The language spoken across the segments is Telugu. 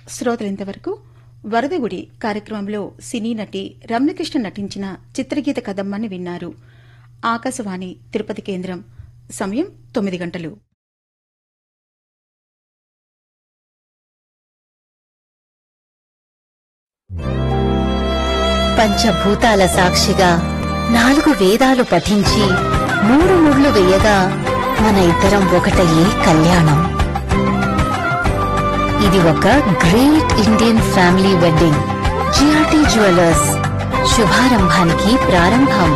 శ్రోతలింతవరకు వరదగుడి కార్యక్రమంలో సినీ నటి రమ్యకృష్ణ నటించిన చిత్రగీత కదమ్మని విన్నారు ఆకాశవాణి తిరుపతి కేంద్రం సమయం తొమ్మిది గంటలు పంచభూతాల సాక్షిగా నాలుగు వేదాలు పఠించి మూడు ముళ్ళు వేయగా మన ఇద్దరం ఒకటయ్యే కళ్యాణం ఇది ఒక great Indian family wedding GRT jewellers శుభారంభానికి ప్రారంభం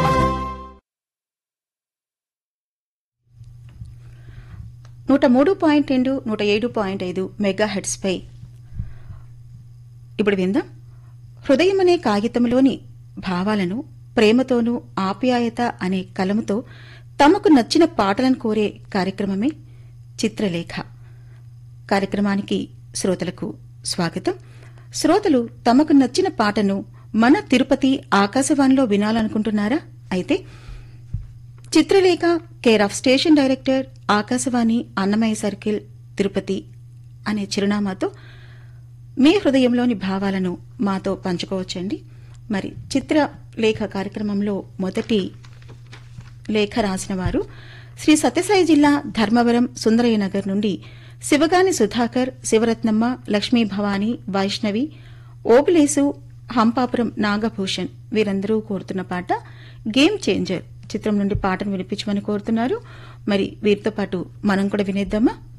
నూట మూడు పాయింట్ రెండు నూట ఏడు పాయింట్ ఐదు మెగా హెడ్స్పై ఇప్పుడు విందాం హృదయమనే కాగితంలోని భావాలను ప్రేమతోనూ ఆప్యాయత అనే కలముతో తమకు నచ్చిన పాటలను కోరే కార్యక్రమమే చిత్రలేఖ కార్యక్రమానికి శ్రోతలకు స్వాగతం శ్రోతలు తమకు నచ్చిన పాటను మన తిరుపతి ఆకాశవాణిలో వినాలనుకుంటున్నారా అయితే Chitralekha care of station director Akashvani Annamayya circle Tirupati అనే చిరునామాతో మీ హృదయంలోని భావాలను మాతో పంచుకోవచ్చండి మరి చిత్రలేఖ కార్యక్రమంలో మొదటి లేఖ రాసిన వారు శ్రీ సత్యసాయి జిల్లా ధర్మవరం సుందరయ్య నగర్ నుండి శివగాని సుధాకర్ శివరత్నమ్మ లక్ష్మీ భవాని వైష్ణవి ఓబులేసు హంపాపురం నాగభూషణ్ వీరందరూ కోరుతున్న పాట గేమ్ చేంజర్ చిత్రం నుండి పాటను వినిపించమని కోరుతున్నారు మరి వీరితో పాటు మనం కూడా వినేద్దామా